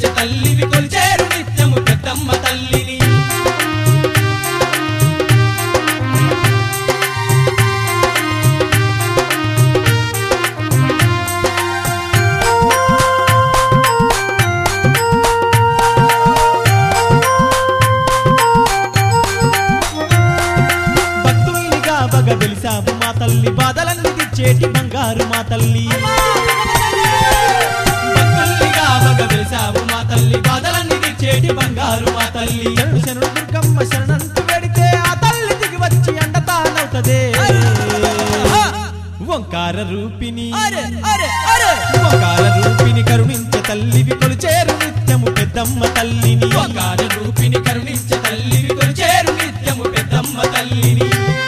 కరుణించే తల్లివి కొలిచేరు నిత్యము పెద్దమ్మ తల్లిని భక్తుల్నిగా బగ వెలిసావు మా తల్లి బాధలన్నీ తెచ్చేటి బంగారు మా తల్లి భక్తుల్నిగా మగ వెలిసావు మా తల్లి బాధలన్నీ తీర్చేటి బంగారు మా తల్లి శరణు శరణు దుర్గమ్మ శరణంటూ వెడితే ఆ తల్లి దిగి వచ్చి అండతానవుతదే ఓంకార రూపిణి అరే అరే అరే ఓంకార రూపిణి కరుణించే తల్లివి కొలిచేరు నిత్యము పెద్దమ్మ తల్లిని ఓంకార రూపిణి కరుణించే తల్లివి కొలిచేరు నిత్యము పెద్దమ్మ తల్లిని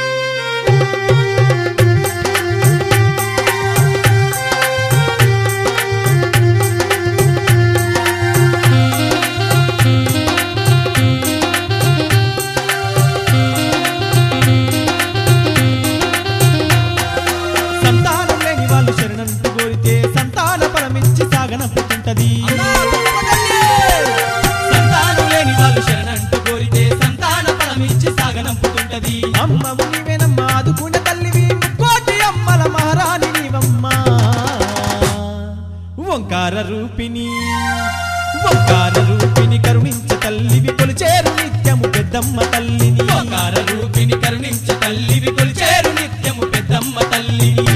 సంతానం లేని వాళ్ళు శరణంటూ కోరితే సంతాన పరమిచ్చి సాగనంపుతుంటది సంతానం లేని వాళ్ళు శరణంటూ కోరితే సంతాన ఫలమిచ్చి సాగనంపుతుంటది అమ్మవు నీవేనమ్మ ఆదుకునే తల్లివి కోటి అమ్మల మహారాణి నీవమ్మ ఓంకార రూపిణి ఓంకార రూపిణి కరుణించే తల్లివి కొలిచేరు నిత్యము పెద్దమ్మ తల్లిని ఓంకార రూపిణి కరుణించే తల్లివి కొలిచేరు నిత్యము పెద్దమ్మ తల్లిని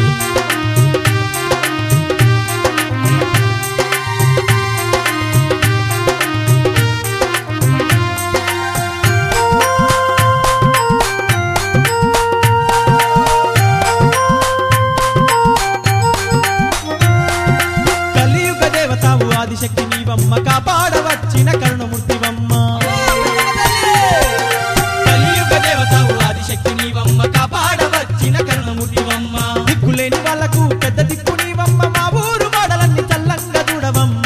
కలియుగ దేవతావు ఆదిశక్తి నీవమ్మ కాపాడవచ్చిన కరుణమూర్తివమ్మ కలియుగ దేవతవు ఆదిశక్తి నీవమ్మ కాపాడవచ్చిన కరుణముడివమ్మ దిక్కులేని వాళ్ళకు పెద్ద దిక్కు నీవమ్మ మా ఊరు వాడలన్నీ చల్లంగా చూడవమ్మ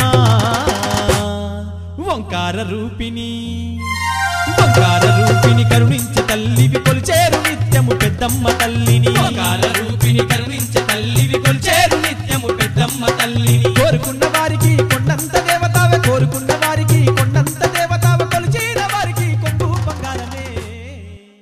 ఓంకార రూపిణి ఓంకార రూపిణి కరుణించే తల్లివి కొలిచేరు నిత్యము పెద్దమ్మ తల్లిని ఓంకార రూపిణి కరుణించే తల్లివి కొలిచేరు నిత్యము పెద్దమ్మ తల్లిని కోరుకున్న వారికి కొండంత దేవతావే కోరుకున్న వారికి కొండంత